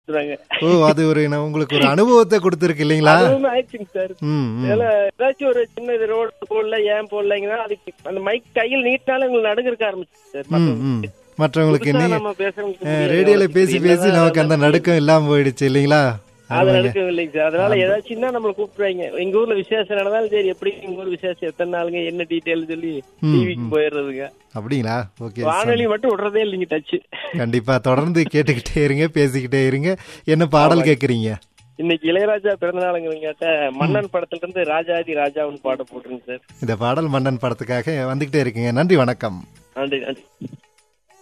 கொடுத்துறாங்க ஓ அது ஒரு ந- உங்களுக்கு ஒரு அனுபவத்தை கொடுத்துருக்கு இல்லைங்களா அதுவும் ஆயிடுச்சுங்க சார் ம் ம். இதுல ஏதாச்சும் ஒரு சின்ன இது ரோடு போடல ஏன் போடலைங்கன்னா அதுக்கு அந்த மைக் கையில் நீட்டினாலும் உங்களுக்கு நடுங்கிருக்க ஆரம்பிச்சு சார் ம் ம் மற்றவங்களுக்கு புதுசா நீ நம்ம பேசுறவங்களுக்கு அஹ், புரியாது. ரேடியோல பேசி பேசி என்னதான் நமக்கு அந்த நடுக்கம் இல்லாம போயிடுச்சு இல்லைங்களா அது நடக்கும் இல்லைங்க சார் அதனால ஏதாச்சும் தான் நம்மள கூப்பிடுவாங்க எங்க ஊர்ல விசேஷம் நடந்தாலும் சரி எப்படி எங்க ஊர் விசேஷம் எத்தனை நாளுங்க என்ன டீட்டெயில் சொல்லி டிவிக்கு போயிடுறதுங்க அப்படிங்களா ஓகே வானொலி மட்டும் விடுறதே இல்லைங்க டச்சு கண்டிப்பா தொடர்ந்து கேட்டுக்கிட்டே இருங்க பேசிக்கிட்டே இருங்க என்ன பாடல் கேக்குறீங்க இன்னைக்கு இளையராஜா பிறந்த நாளுங்கிறீங்கட்ட மன்னன் படத்துல இருந்து ராஜாதி ராஜாவுன்னு பாட போட்டுருங்க சார் இந்த பாடல் மன்னன் படத்துக்காக வந்துகிட்டே இருக்கீங்க நன்றி வணக்கம் நன்றி நன்றி